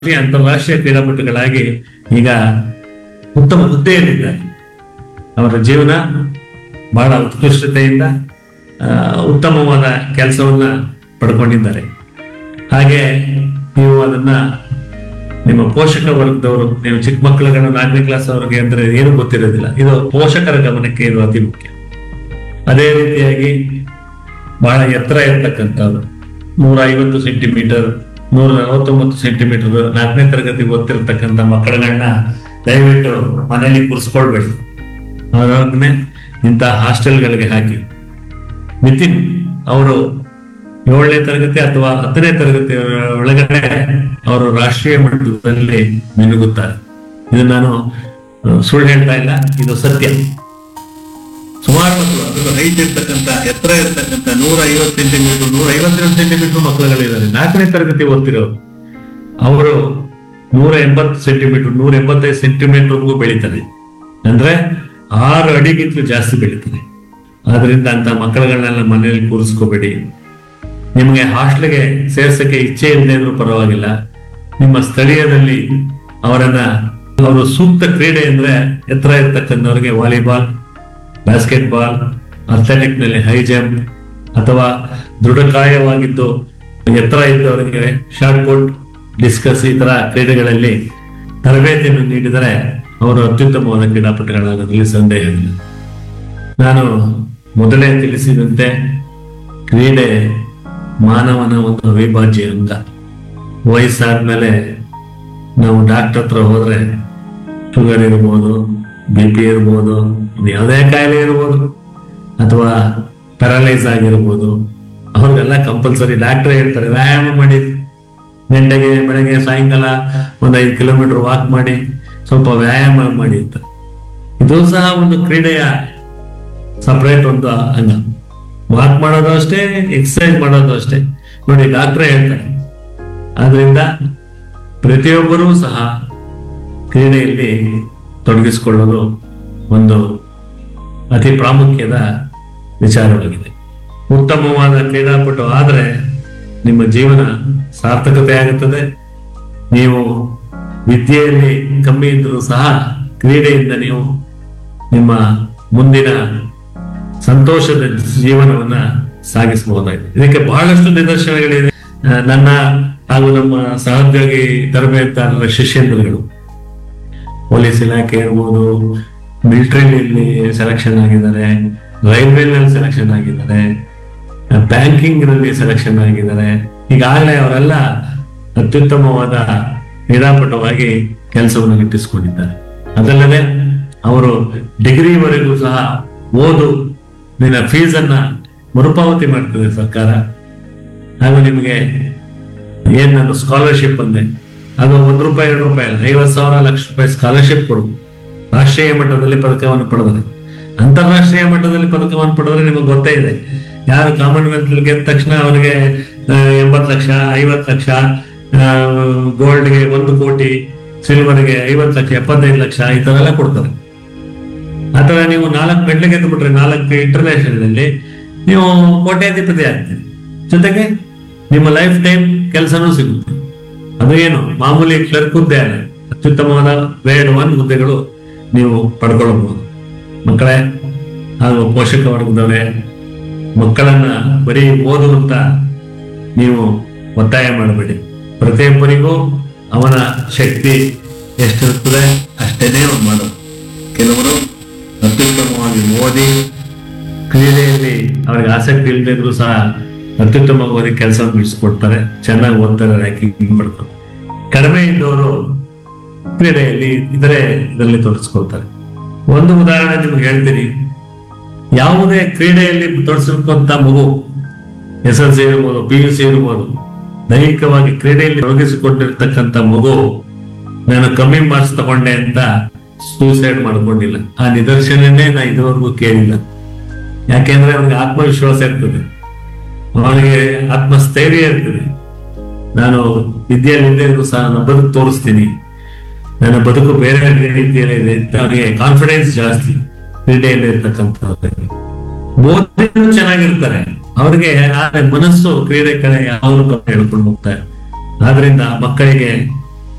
ಅಂತಾರಾಷ್ಟ್ರೀಯ ಕ್ರೀಡಾಪಟುಗಳಾಗಿ ಈಗ ಉತ್ತಮ ಹುದ್ದೆಯಲ್ಲಿದ್ದಾರೆ ಅವರ ಜೀವನ ಬಹಳ ಉತ್ಕೃಷ್ಟತೆಯಿಂದ ಆ, ಉತ್ತಮವಾದ ಕೆಲಸವನ್ನ ಪಡ್ಕೊಂಡಿದ್ದಾರೆ ಹಾಗೆ ನೀವು ಅದನ್ನ ನಿಮ್ಮ ಪೋಷಕ ವರ್ಗದವರು ನೀವು ಚಿಕ್ಕ ಮಕ್ಕಳುಗಳು ನಾಲ್ಕನೇ ಕ್ಲಾಸ್ ಅವರಿಗೆ ಅಂದ್ರೆ ಏನು ಗೊತ್ತಿರೋದಿಲ್ಲ ಇದು ಪೋಷಕರ ಗಮನಕ್ಕೆ ಇದು ಅತಿ ಮುಖ್ಯ ಅದೇ ರೀತಿಯಾಗಿ ಬಹಳ ಎತ್ತರ ಇರ್ತಕ್ಕಂಥವ್ರು ನೂರ ಐವತ್ತು ಸೆಂಟಿಮೀಟರ್ ನೂರ ನಲವತ್ತೊಂಬತ್ತು ಸೆಂಟಿಮೀಟರ್ ನಾಲ್ಕನೇ ತರಗತಿ ಓದ್ತಿರ್ತಕ್ಕಂಥ ಮಕ್ಕಳುಗಳನ್ನ ದಯವಿಟ್ಟು ಮನೆಯಲ್ಲಿ ಕೂರಿಸ್ಕೊಳ್ಬೇಡಿ ಅವ್ರನ್ನೇ ಇಂಥ ಹಾಸ್ಟೆಲ್ಗಳಿಗೆ ಹಾಕಿ ನಿತಿನ್ ಅವರು ಏಳನೇ ತರಗತಿ ಅಥವಾ ಹತ್ತನೇ ತರಗತಿ ಒಳಗಡೆ ಅವರು ರಾಷ್ಟ್ರೀಯ ಮಟ್ಟದಲ್ಲಿ ಮಿನುಗುತ್ತಾರೆ ಇದು ನಾನು ಆ, ಸುಳ್ಳು ಹೇಳ್ತಾ ಇಲ್ಲ ಇದು ಸತ್ಯ ಸುಮಾರು ಮಕ್ಕಳು ಅದನ್ನು ಹೈಟ್ ಇರ್ತಕ್ಕಂಥ ಎತ್ತರ ಇರ್ತಕ್ಕಂಥ ನೂರ ಐವತ್ತು ಸೆಂಟಿಮೀಟರ್ ನೂರ ಐವತ್ತೆರಡು ಸೆಂಟಿಮೀಟರ್ ಮಕ್ಕಳುಗಳಿದ್ದಾರೆ ನಾಲ್ಕನೇ ತರಗತಿ ಓದ್ತಿರೋರು ಅವರು ನೂರ ಎಂಬತ್ತು ಸೆಂಟಿಮೀಟರ್ ನೂರ ಎಂಬತ್ತೈದು ಸೆಂಟಿಮೀಟರ್ಗೂ ಬೆಳೀತಾರೆ ಅಂದ್ರೆ ಆರು ಅಡಿಗಿಂತಲೂ ಜಾಸ್ತಿ ಬೆಳೀತಾರೆ ಆದ್ರಿಂದ ಅಂತ ಮಕ್ಕಳುಗಳನ್ನೆಲ್ಲ ಮನೆಯಲ್ಲಿ ಕೂರಿಸ್ಕೋಬೇಡಿ ನಿಮಗೆ ಹಾಸ್ಟೆಲ್ಗೆ ಸೇರ್ಸಕ್ಕೆ ಇಚ್ಛೆ ಇಲ್ಲದೆ ಇದ್ರೂ ಪರವಾಗಿಲ್ಲ ನಿಮ್ಮ ಸ್ಥಳೀಯದಲ್ಲಿ ಅವರನ್ನ ಅವರು ಸೂಕ್ತ ಕ್ರೀಡೆ ಅಂದ್ರೆ ಎತ್ತರ ಇರ್ತಕ್ಕಂಥವ್ರಿಗೆ ವಾಲಿಬಾಲ್ ಬಾಸ್ಕೆಟ್ ಬಾಲ್ ಅಥ್ಲೆಟಿಕ್ ನಲ್ಲಿ ಹೈ ಜಂಪ್ ಅಥವಾ ದೃಢಕಾಯವಾಗಿದ್ದು ಎತ್ತರ ಇದ್ದವರಿಗೆ ಶಾರ್ಟ್ ಪುಟ್ ಡಿಸ್ಕಸ್ ಈ ತರ ಕ್ರೀಡೆಗಳಲ್ಲಿ ತರಬೇತಿಯನ್ನು ನೀಡಿದರೆ ಅವರು ಅತ್ಯುತ್ತಮವಾದ ಕ್ರೀಡಾಪಟುಗಳಾಗೋದ್ರಲ್ಲಿ ಸಂದೇಹವಿಲ್ಲ ನಾನು ಮೊದಲೇ ತಿಳಿಸಿದಂತೆ ಕ್ರೀಡೆ ಮಾನವನ ಒಂದು ಅವಿಭಾಜ್ಯ ಅಂಗ ವಯಸ್ಸಾದ್ಮೇಲೆ ನಾವು ಡಾಕ್ಟರ್ ಹತ್ರ ಹೋದ್ರೆ ಶುಗರ್ ಇರ್ಬೋದು ಬಿ ಪಿ ಇರ್ಬೋದು ಇನ್ನು ಯಾವುದೇ ಕಾಯಿಲೆ ಇರ್ಬೋದು ಅಥವಾ ಪ್ಯಾರಲೈಸ್ ಆಗಿರ್ಬೋದು ಅವ್ರಿಗೆಲ್ಲ ಕಂಪಲ್ಸರಿ ಡಾಕ್ಟರ್ ಹೇಳ್ತಾರೆ ವ್ಯಾಯಾಮ ಮಾಡಿ ಗಂಟೆಗೆ ಬೆಳಗ್ಗೆ ಸಾಯಂಕಾಲ ಒಂದು ಐದು ಕಿಲೋಮೀಟರ್ ವಾಕ್ ಮಾಡಿ ಸ್ವಲ್ಪ ವ್ಯಾಯಾಮ ಮಾಡಿ ಅಂತ ಇದು ಸಹ ಒಂದು ಕ್ರೀಡೆಯ ಸಪರೇಟ್ ಒಂದು ಅಂಗ ವಾಕ್ ಮಾಡೋದು ಅಷ್ಟೇ ಎಕ್ಸರ್ಸೈಸ್ ಮಾಡೋದು ಅಷ್ಟೇ ನೋಡಿ ಡಾಕ್ಟ್ರೇ ಹೇಳ್ತಾರೆ ಆದ್ರಿಂದ ಪ್ರತಿಯೊಬ್ಬರೂ ಸಹ ಕ್ರೀಡೆಯಲ್ಲಿ ತೊಡಗಿಸಿಕೊಳ್ಳೋದು ಒಂದು ಅತಿ ಪ್ರಾಮುಖ್ಯದ ವಿಚಾರವಾಗಿದೆ ಉತ್ತಮವಾದ ಕ್ರೀಡಾಪಟು ಆದರೆ ನಿಮ್ಮ ಜೀವನ ಸಾರ್ಥಕತೆ ಆಗುತ್ತದೆ ನೀವು ವಿದ್ಯೆಯಲ್ಲಿ ಕಮ್ಮಿ ಇದ್ರೂ ಸಹ ಕ್ರೀಡೆಯಿಂದ ನೀವು ನಿಮ್ಮ ಮುಂದಿನ ಸಂತೋಷದ ಜೀವನವನ್ನ ಸಾಗಿಸಬಹುದಾಗಿದೆ ಇದಕ್ಕೆ ಬಹಳಷ್ಟು ನಿದರ್ಶನಗಳಿವೆ ಆ, ನನ್ನ ಹಾಗೂ ನಮ್ಮ ಸಹೋದ್ಯೋಗಿ ತರಬೇತಾರರ ಶಿಷ್ಯಂದ್ರಗಳು ಪೊಲೀಸ್ ಇಲಾಖೆ ಇರ್ಬೋದು ಮಿಲಿಟರಿಯಲ್ಲಿ ಸೆಲೆಕ್ಷನ್ ಆಗಿದ್ದಾರೆ ರೈಲ್ವೆನಲ್ಲಿ ಸೆಲೆಕ್ಷನ್ ಆಗಿದ್ದಾರೆ ಬ್ಯಾಂಕಿಂಗ್ ನಲ್ಲಿ ಸೆಲೆಕ್ಷನ್ ಆಗಿದ್ದಾರೆ ಈಗಾಗಲೇ ಅವರೆಲ್ಲ ಅತ್ಯುತ್ತಮವಾದ ಕ್ರೀಡಾಪಟುವಾಗಿ ಕೆಲಸವನ್ನು ಗಿಟ್ಟಿಸಿಕೊಂಡಿದ್ದಾರೆ ಅದಲ್ಲದೆ ಅವರು ಡಿಗ್ರಿವರೆಗೂ ಸಹ ಓದು ನಿನ್ನ ಫೀಸ್ ಅನ್ನ ಮರುಪಾವತಿ ಮಾಡ್ತದೆ ಸರ್ಕಾರ ಹಾಗೂ ನಿಮಗೆ ಏನ್ ನಾನು ಸ್ಕಾಲರ್ಶಿಪ್ ಅಂದೆ ಅದು ಒಂದ್ ರೂಪಾಯಿ ಎರಡು ರೂಪಾಯಿ ಅಲ್ಲ ಐವತ್ತು ಸಾವಿರ ಲಕ್ಷ ರೂಪಾಯಿ ಸ್ಕಾಲರ್ಶಿಪ್ ಕೊಡು ರಾಷ್ಟ್ರೀಯ ಮಟ್ಟದಲ್ಲಿ ಪದಕವನ್ನು ಪಡೆದರೆ ಅಂತಾರಾಷ್ಟ್ರೀಯ ಮಟ್ಟದಲ್ಲಿ ಪದಕವನ್ನು ಪಡೆದ್ರೆ ನಿಮಗೆ ಗೊತ್ತೇ ಇದೆ ಯಾರು ಕಾಮನ್ವೆಲ್ತ್ ಗೆದ್ದ ತಕ್ಷಣ ಅವರಿಗೆ ಎಂಬತ್ತು ಲಕ್ಷ ಐವತ್ತು ಲಕ್ಷ ಗೋಲ್ಡ್ಗೆ ಒಂದು ಕೋಟಿ ಸಿಲ್ವರ್ಗೆ ಐವತ್ತು ಲಕ್ಷ ಎಪ್ಪತ್ತೈದು ಲಕ್ಷ ಈ ತರ ಎಲ್ಲ ಕೊಡ್ತಾರೆ ಅಥವಾ ನೀವು ನಾಲ್ಕು ಮೆಡ್ಲ್ ಗೆದ್ದುಬಿಟ್ರೆ ನಾಲ್ಕು ಇಂಟರ್ನ್ಯಾಷನಲ್ ಅಲ್ಲಿ ನೀವು ಕೋಟ್ಯಾಧಿಪತಿ ಆಗ್ತೀರಿ ಜೊತೆಗೆ ನಿಮ್ಮ ಲೈಫ್ ಟೈಮ್ ಕೆಲಸನೂ ಸಿಗುತ್ತೆ ಅದು ಏನು ಮಾಮೂಲಿ ಕ್ಲರ್ಕ್ ಹುದ್ದೆ ಅಲ್ಲ ಅತ್ಯುತ್ತಮವಾದ ಗ್ರೇಡ್ ಒನ್ ಹುದ್ದೆಗಳು ನೀವು ಪಡ್ಕೊಳ್ಳಬಹುದು ಮಕ್ಕಳೇ ಹಾಗೂ ಪೋಷಕ ವರ್ಗದವರೇ ಮಕ್ಕಳನ್ನ ಬರೀ ಓದುವಂತ ನೀವು ಒತ್ತಾಯ ಮಾಡಬೇಡಿ ಪ್ರತಿಯೊಬ್ಬರಿಗೂ ಅವನ ಶಕ್ತಿ ಎಷ್ಟಿರ್ತದೆ ಅಷ್ಟೇನೇ ಅವ್ನು ಮಾಡೋದು ಕೆಲವರು ಅತ್ಯುತ್ತಮವಾಗಿ ಓದಿ ಕ್ರೀಡೆಯಲ್ಲಿ ಅವ್ರಿಗೆ ಆಸಕ್ತಿ ಇಲ್ಲದೆ ಇದ್ರು ಸಹ ಅತ್ಯುತ್ತಮವಾಗಿ ಓದಿ ಕೆಲಸ ಬಿಡಿಸ್ಕೊಡ್ತಾರೆ ಚೆನ್ನಾಗಿ ಓದ್ತಾರೆ ರ್ಯಾಂಕಿಂಗ್ ಮಾಡ್ತಾರೆ ಕಡಿಮೆ ಇದ್ದವರು ಕ್ರೀಡೆಯಲ್ಲಿ ಇತರೆ ಇದರಲ್ಲಿ ತೊಡಗಿಸ್ಕೊಳ್ತಾರೆ ಒಂದು ಉದಾಹರಣೆ ನಿಮ್ಗೆ ಹೇಳ್ತೀನಿ ಯಾವುದೇ ಕ್ರೀಡೆಯಲ್ಲಿ ತೊಡಗಿಸಿರುವಂತ ಮಗು ಎಸ್ ಎಲ್ ಸಿ ಇರ್ಬೋದು ಪಿ ಯು ಸಿ ಇರ್ಬೋದು ದೈಹಿಕವಾಗಿ ಕ್ರೀಡೆಯಲ್ಲಿ ತೊಡಗಿಸಿಕೊಂಡಿರ್ತಕ್ಕಂಥ ಮಗು ನಾನು ಕಮ್ಮಿ ಮಾರ್ಕ್ಸ್ ತಗೊಂಡೆ ಅಂತ ಸೂಸೈಡ್ ಮಾಡ್ಕೊಂಡಿಲ್ಲ ಆ ನಿದರ್ಶನನೇ ನಾ ಇದುವರೆಗೂ ಕೇಳಿಲ್ಲ ಯಾಕೆಂದ್ರೆ ಅವನಿಗೆ ಆತ್ಮವಿಶ್ವಾಸ ಇರ್ತದೆ ಅವನಿಗೆ ಆತ್ಮಸ್ಥೈರ್ಯ ಇರ್ತದೆ ನಾನು ವಿದ್ಯೆಯಲ್ಲಿ ಇದ್ರೂ ಸಹ ನಾನು ಬದುಕು ತೋರಿಸ್ತೀನಿ ನನ್ನ ಬದುಕು ಬೇರೆ ರೀತಿಯಲ್ಲಿ ಇದೆ ಅಂತ ಅವನಿಗೆ ಕಾನ್ಫಿಡೆನ್ಸ್ ಜಾಸ್ತಿ ಕ್ರೀಡೆಯಲ್ಲಿ ಇರ್ತಕ್ಕಂಥವ್ರಿಗೆ ಓದಿನೂ ಚೆನ್ನಾಗಿರ್ತಾರೆ ಅವ್ರಿಗೆ ಆದ್ರೆ ಮನಸ್ಸು ಕ್ರೀಡೆ ಕಡೆ ಯಾವಾಗಲೂ ಹೇಳ್ಕೊಂಡು ಹೋಗ್ತಾರೆ ಆದ್ರಿಂದ ಮಕ್ಕಳಿಗೆ